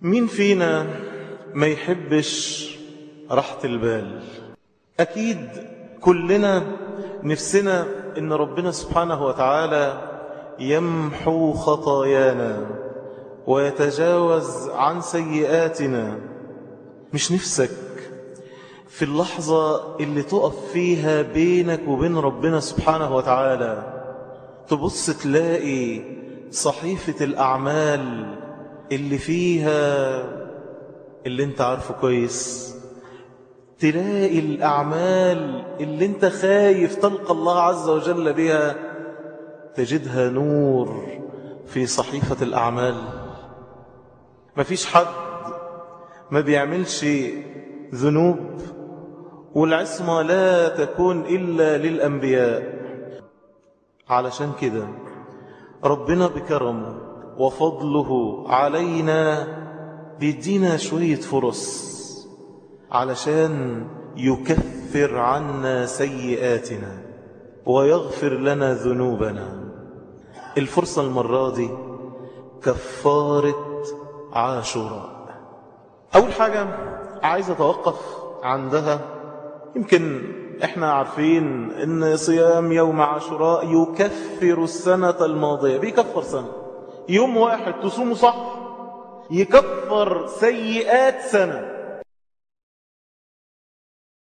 مين فينا ما يحبش راحة البال أكيد كلنا نفسنا إن ربنا سبحانه وتعالى يمحو خطايانا ويتجاوز عن سيئاتنا مش نفسك في اللحظة اللي تقف فيها بينك وبين ربنا سبحانه وتعالى تبص تلاقي صحيفة الأعمال اللي فيها اللي انت عارفه كويس تلاقي الأعمال اللي انت خايف تلقى الله عز وجل بها تجدها نور في صحيفة الأعمال مفيش حد ما بيعملش ذنوب والعصمة لا تكون إلا للأنبياء علشان كده ربنا بكرمه وفضله علينا بيدينا شوية فرص علشان يكفر عنا سيئاتنا ويغفر لنا ذنوبنا الفرصة المرة دي كفارة عاشوراء أول حاجة عايز أتوقف عندها يمكن احنا عارفين ان صيام يوم عاشوراء يكفر السنة الماضية بيكفر سنة يوم واحد تصومه صح يكفر سيئات سنة